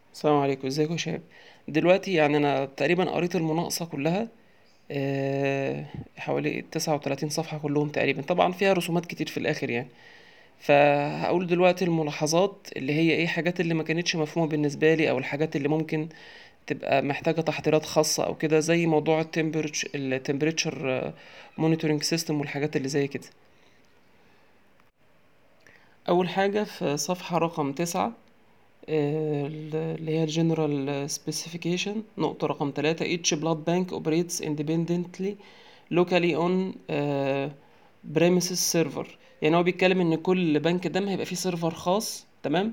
السلام عليكم ازيكم يا شباب دلوقتي يعني انا تقريبا قريت المناقصة كلها آه، حوالي تسعة وتلاتين صفحة كلهم تقريبا طبعا فيها رسومات كتير في الاخر يعني فهقول دلوقتي الملاحظات اللي هي ايه حاجات اللي ما كانتش مفهومة بالنسبة لي او الحاجات اللي ممكن تبقى محتاجة تحضيرات خاصة او كده زي موضوع التمبريتشر مونيتورنج سيستم والحاجات اللي زي كده اول حاجة في صفحة رقم تسعة آه، اللي هي الجنرال سبيسيفيكيشن نقطة رقم ثلاثة each blood bank operates independently locally on آه، premises server يعني هو بيتكلم ان كل بنك دم هيبقى فيه سيرفر خاص تمام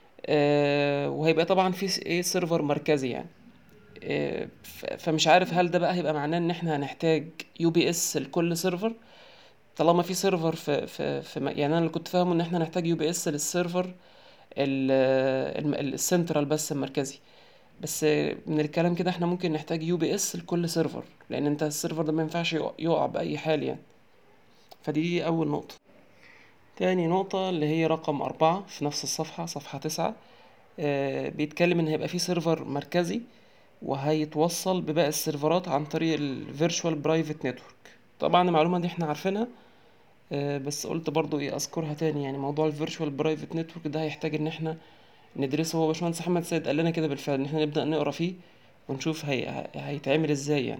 آه وهيبقى طبعا في س- ايه سيرفر مركزي يعني آه ف- فمش عارف هل ده بقى هيبقى معناه ان احنا هنحتاج يو بي اس لكل سيرفر طالما في سيرفر في في في م- يعني انا اللي كنت فاهمه ان احنا نحتاج يو بي اس للسيرفر ال- الم- السنترال بس المركزي بس من الكلام كده احنا ممكن نحتاج يو بي اس لكل سيرفر لان انت السيرفر ده ما ينفعش يقع يقع باي حال يعني فدي اول نقطة تاني نقطة اللي هي رقم أربعة في نفس الصفحة صفحة تسعة آه بيتكلم إن هيبقى في سيرفر مركزي وهيتوصل بباقي السيرفرات عن طريق ال Virtual Private Network طبعا المعلومة دي احنا عارفينها آه بس قلت برضو ايه أذكرها تاني يعني موضوع ال Virtual Private Network ده هيحتاج إن احنا ندرسه هو باشمهندس محمد سيد قال لنا كده بالفعل إن احنا نبدأ نقرا فيه ونشوف هي... ه- هيتعمل ازاي يعني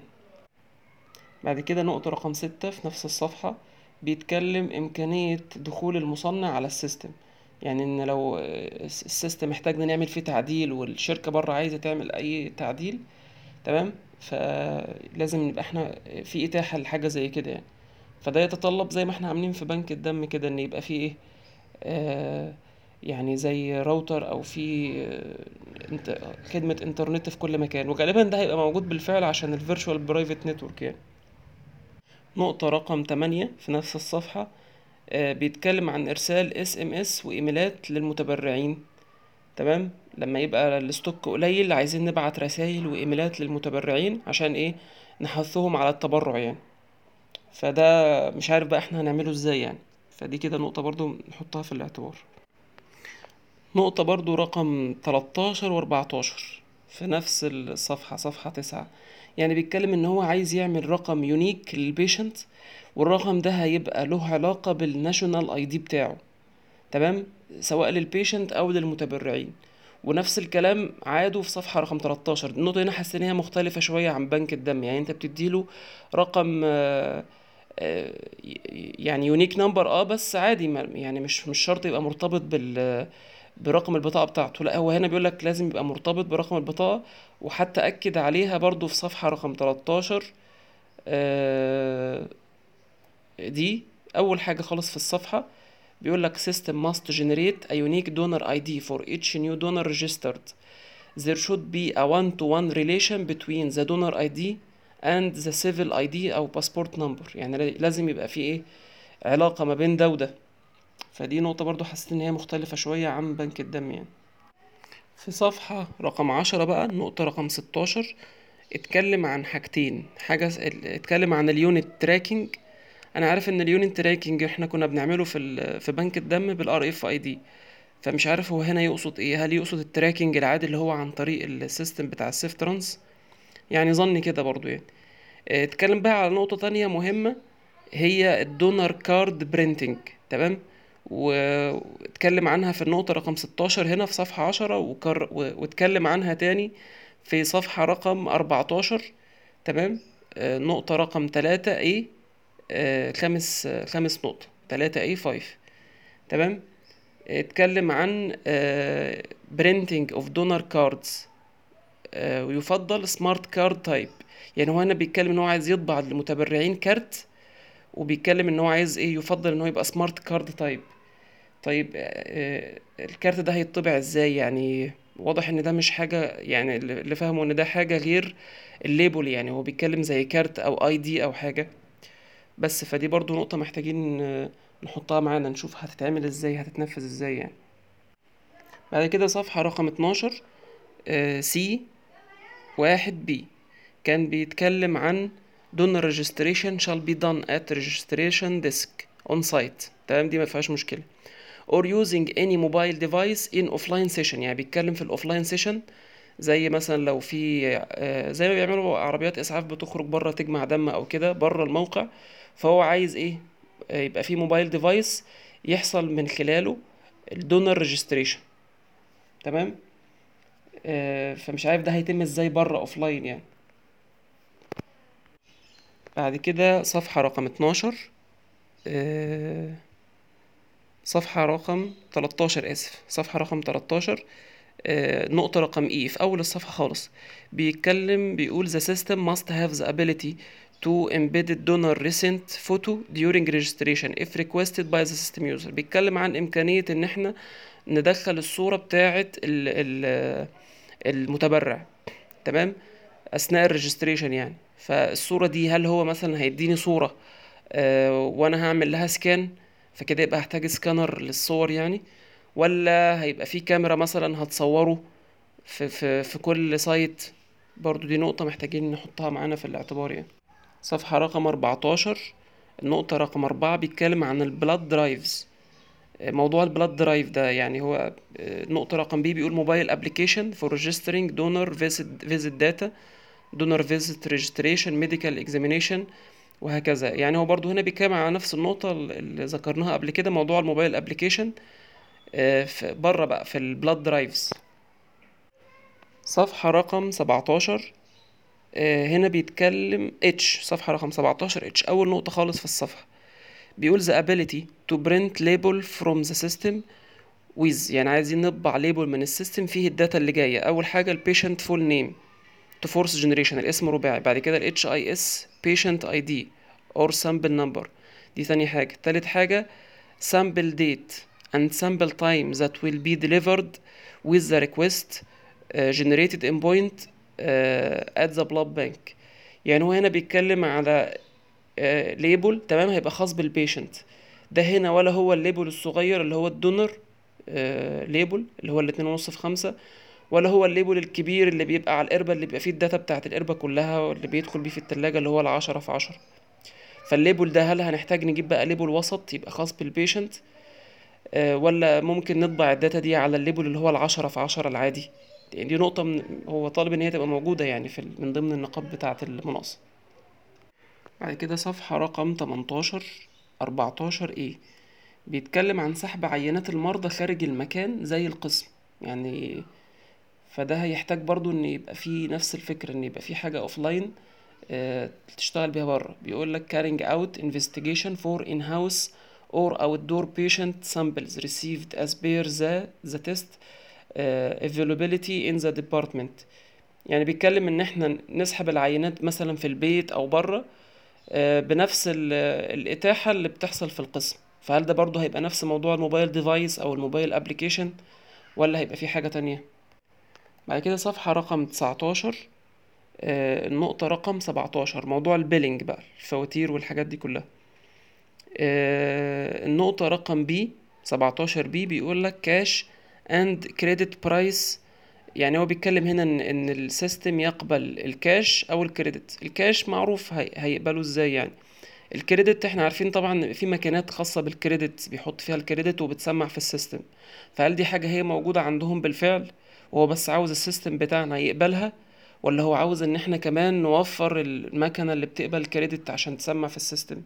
بعد كده نقطة رقم ستة في نفس الصفحة بيتكلم إمكانية دخول المصنع على السيستم يعني إن لو آه، الس- السيستم محتاجنا نعمل فيه تعديل والشركة بره عايزة تعمل أي تعديل تمام فلازم نبقى احنا في إتاحة لحاجة زي كده يعني فده يتطلب زي ما احنا عاملين في بنك الدم كده إن يبقى فيه إيه آه يعني زي راوتر أو في آه انت خدمة إنترنت في كل مكان وغالبا ده هيبقى موجود بالفعل عشان الفيرتشوال برايفت نتورك يعني نقطة رقم 8 في نفس الصفحة آه، بيتكلم عن إرسال اس ام اس وإيميلات للمتبرعين تمام لما يبقى الستوك قليل عايزين نبعت رسائل وإيميلات للمتبرعين عشان إيه نحثهم على التبرع يعني فده مش عارف بقى احنا هنعمله ازاي يعني فدي كده نقطة برضو نحطها في الاعتبار نقطة برضو رقم 13 و 14 في نفس الصفحة صفحة 9 يعني بيتكلم ان هو عايز يعمل رقم يونيك للبيشنت والرقم ده هيبقى له علاقة بالناشونال اي دي بتاعه تمام سواء للبيشنت او للمتبرعين ونفس الكلام عادوا في صفحة رقم 13 النقطة هنا حاسس ان هي مختلفة شوية عن بنك الدم يعني انت بتديله رقم آه، آه، يعني يونيك نمبر اه بس عادي ما- يعني مش مش شرط يبقى مرتبط بال برقم البطاقة بتاعته لا هو هنا بيقول لك لازم يبقى مرتبط برقم البطاقة وحتى أكد عليها برضو في صفحة رقم 13 آه، دي أول حاجة خالص في الصفحة بيقول لك system must generate a unique donor ID for each new donor registered there should be a one-to-one relation between the donor ID and the civil ID أو passport number يعني لا- لازم يبقى في إيه علاقة ما بين ده وده فدي نقطة برضو حسيت إن هي مختلفة شوية عن بنك الدم يعني في صفحة رقم عشرة بقى النقطة رقم ستاشر اتكلم عن حاجتين حاجة س- ال- اتكلم عن اليونت تراكنج انا عارف ان اليونت تراكنج احنا كنا بنعمله في ال- في بنك الدم بالار اف اي دي فمش عارف هو هنا يقصد ايه هل يقصد التراكنج العادي اللي هو عن طريق السيستم بتاع السيف ترانس يعني ظني كده برضو يعني اه، اتكلم بقى على نقطة تانية مهمة هي الدونر كارد برينتنج تمام واتكلم عنها في النقطة رقم 16 هنا في صفحة 10 وكر... و- واتكلم عنها تاني في صفحة رقم 14 تمام آه، نقطة رقم 3 A آه، خامس آه، خامس نقطة 3 A 5 تمام اتكلم عن آه، printing of donor cards آه، ويفضل سمارت كارد تايب يعني هو هنا بيتكلم ان هو عايز يطبع للمتبرعين كارت وبيتكلم ان هو عايز ايه يفضل ان هو يبقى سمارت كارد تايب طيب آه، الكارت ده هيطبع ازاي يعني واضح ان ده مش حاجة يعني اللي اللي فاهمه ان ده حاجة غير الليبل يعني هو بيتكلم زي كارت او اي دي او حاجة بس فدي برضو نقطة محتاجين آه، نحطها معانا نشوف هتتعمل ازاي هتتنفذ ازاي يعني بعد كده صفحة رقم 12 سي واحد بي كان بيتكلم عن donor registration shall be done at registration desk on site تمام دي ما فيهاش مشكلة or using any mobile device in offline session يعني بيتكلم في الاوفلاين سيشن زي مثلا لو في آه، زي ما بيعملوا عربيات اسعاف بتخرج بره تجمع دم او كده بره الموقع فهو عايز ايه آه، يبقى في موبايل ديفايس يحصل من خلاله الدونر ريجستريشن تمام آه، فمش عارف ده هيتم ازاي بره اوفلاين يعني بعد كده صفحة رقم 12 آه، صفحة رقم 13 آسف صفحة رقم 13 آه، نقطة رقم E في أول الصفحة خالص بيتكلم بيقول the system must have the ability to embed donor recent photo during registration if requested by the system user بيتكلم عن إمكانية إن احنا ندخل الصورة بتاعة ال ال المتبرع تمام أثناء الريجستريشن يعني فالصورة دي هل هو مثلا هيديني صورة آه وأنا هعمل لها سكان فكده يبقى هحتاج سكانر للصور يعني ولا هيبقى في كاميرا مثلا هتصوره في في في كل سايت برضو دي نقطة محتاجين نحطها معانا في الاعتبار يعني صفحة رقم 14 النقطة رقم أربعة بيتكلم عن البلاد درايفز موضوع البلاد درايف ده يعني هو نقطة رقم بي بيقول موبايل ابلكيشن فور ريجسترينج دونر فيزيت فيزيت داتا دونر فيزيت ريجستريشن ميديكال اكزامينيشن وهكذا يعني هو برضو هنا بيتكلم على نفس النقطة اللي ذكرناها قبل كده موضوع الموبايل ابلكيشن بره بقى في البلاد درايفز صفحة رقم 17 آه، هنا بيتكلم اتش صفحة رقم 17 اتش أول نقطة خالص في الصفحة بيقول the ability to print label from the system with يعني عايزين نطبع ليبل من السيستم فيه الداتا اللي جاية أول حاجة ال patient full name to force generation الاسم رباعي بعد كده ال HIS patient ID or sample number دي تاني حاجة تالت حاجة sample date and sample time that will be delivered with the request uh, generated in point uh, at the blood bank يعني هو هنا بيتكلم على ليبل تمام هيبقى خاص بالبيشنت ده هنا ولا هو الليبل الصغير اللي هو الدونر ليبل اللي هو الاتنين ونص في خمسة ولا هو الليبل الكبير اللي بيبقى على القربة اللي بيبقى فيه الداتا بتاعت القربة كلها واللي بيدخل بيه في التلاجة اللي هو العشرة في عشرة فالليبل ده هل هنحتاج نجيب بقى ليبل وسط يبقى خاص بالبيشنت آه، ولا ممكن نطبع الداتا دي على الليبل اللي هو العشرة في عشرة العادي يعني دي نقطة من هو طالب إن هي تبقى موجودة يعني في ال- من ضمن النقاط بتاعة المناقصة بعد كده صفحة رقم 18 14 ايه بيتكلم عن سحب عينات المرضى خارج المكان زي القسم يعني فده هيحتاج برضو ان يبقى فيه نفس الفكرة ان يبقى فيه حاجة اوفلاين تشتغل بيها بره بيقول لك carrying out investigation for in-house or outdoor patient samples received as per the the test uh, availability in the department يعني بيتكلم ان احنا نسحب العينات مثلا في البيت او بره آه، بنفس ال- الاتاحة اللي بتحصل في القسم فهل ده برضو هيبقى نفس موضوع الموبايل ديفايس او الموبايل ابليكيشن ولا هيبقى في حاجة تانية بعد كده صفحة رقم 19 آه، النقطة رقم 17 موضوع البيلينج بقى الفواتير والحاجات دي كلها آه، النقطة رقم بي 17 بي بيقول لك كاش اند كريدت برايس يعني هو بيتكلم هنا ان ان السيستم يقبل الكاش او الكريدت الكاش معروف هي هيقبله ازاي يعني الكريدت احنا عارفين طبعا في ماكينات خاصة بالكريدت بيحط فيها الكريدت وبتسمع في السيستم فهل دي حاجة هي موجودة عندهم بالفعل وهو بس عاوز السيستم بتاعنا يقبلها ولا هو عاوز ان احنا كمان نوفر المكنة اللي بتقبل كريدت عشان تسمع في السيستم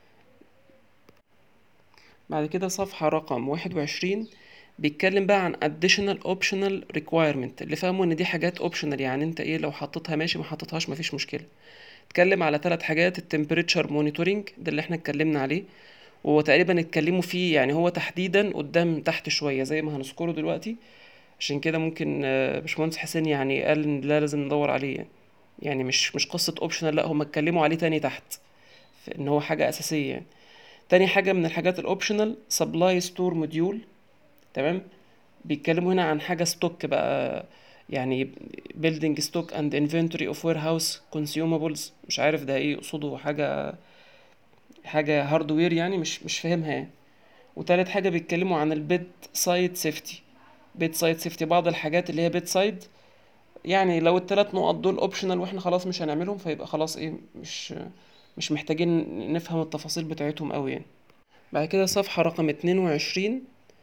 بعد كده صفحة رقم واحد وعشرين بيتكلم بقى عن additional optional requirement اللي فاهمه ان دي حاجات optional يعني انت ايه لو حطيتها ماشي ما حطيتهاش مفيش مشكلة اتكلم على ثلاث حاجات التمبريتشر مونيتورنج ده اللي احنا اتكلمنا عليه وهو تقريبا اتكلموا فيه يعني هو تحديدا قدام تحت شوية زي ما هنذكره دلوقتي عشان كده ممكن آه، باشمهندس حسين يعني قال ان لا لازم ندور عليه يعني يعني مش مش قصة اوبشنال لا هم اتكلموا عليه تاني تحت في ان هو حاجة اساسية يعني تاني حاجة من الحاجات الاوبشنال سبلاي ستور موديول تمام بيتكلموا هنا عن حاجة ستوك بقى يعني building stock and inventory of warehouse consumables مش عارف ده ايه يقصده حاجة حاجة هاردوير يعني مش مش فاهمها يعني وتالت حاجة بيتكلموا عن البيت سايد سيفتي بيت سايد سيفتي بعض الحاجات اللي هي بيت سايد يعني لو التلات نقط دول اوبشنال واحنا خلاص مش هنعملهم فيبقى خلاص ايه مش مش محتاجين نفهم التفاصيل بتاعتهم قوي يعني بعد كده صفحة رقم اتنين وعشرين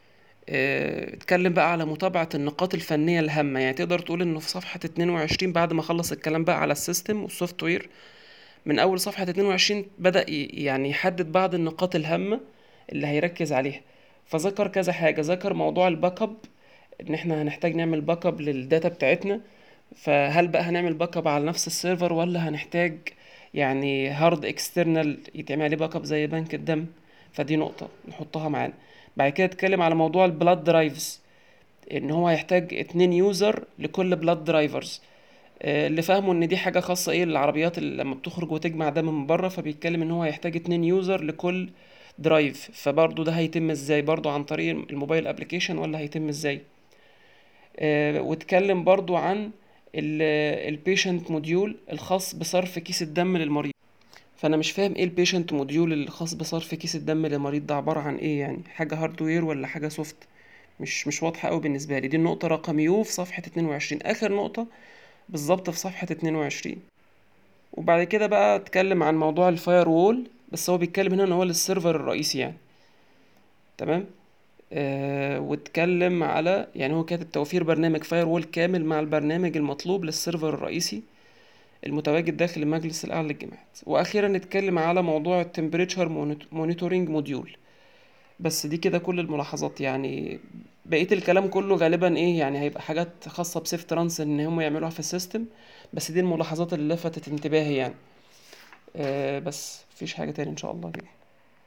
آه، اتكلم بقى على متابعة النقاط الفنية الهامة يعني تقدر تقول انه في صفحة 22 بعد ما خلص الكلام بقى على السيستم والسوفت وير من اول صفحة 22 بدأ ي- يعني يحدد بعض النقاط الهامة اللي هيركز عليها فذكر كذا حاجة ذكر موضوع الباك اب ان احنا هنحتاج نعمل باك اب للداتا بتاعتنا فهل بقى هنعمل باك اب على نفس السيرفر ولا هنحتاج يعني هارد اكسترنال يتعمل عليه باك اب زي بنك الدم فدي نقطة نحطها معانا بعد كده اتكلم على موضوع البلاد درايفز ان هو هيحتاج اتنين يوزر لكل بلاد درايفرز اللي فاهمه ان دي حاجة خاصة ايه للعربيات اللي لما بتخرج وتجمع دم من بره فبيتكلم ان هو هيحتاج اتنين يوزر لكل درايف فبرضه ده هيتم ازاي برضه عن طريق الموبايل ابليكيشن ولا هيتم ازاي آه، واتكلم برضو عن البيشنت موديول الخاص بصرف كيس الدم للمريض فانا مش فاهم ايه البيشنت موديول الخاص بصرف كيس الدم للمريض ده عبارة عن ايه يعني حاجة هاردوير ولا حاجة سوفت مش مش واضحة قوي بالنسبة لي دي النقطة رقم يو في صفحة 22 اخر نقطة بالظبط في صفحة 22 وبعد كده بقى اتكلم عن موضوع الفاير وول بس هو بيتكلم هنا ان هو للسيرفر الرئيسي يعني تمام آه واتكلم على يعني هو كاتب توفير برنامج فاير وول كامل مع البرنامج المطلوب للسيرفر الرئيسي المتواجد داخل المجلس الأعلى للجامعات وأخيرا نتكلم على موضوع التمبريتشر مونيتورنج موديول بس دي كده كل الملاحظات يعني بقية الكلام كله غالبا ايه يعني هيبقى حاجات خاصة بسيف ترانس ان هم يعملوها في السيستم بس دي الملاحظات اللي لفتت انتباهي يعني آه بس مفيش حاجة تاني ان شاء الله كده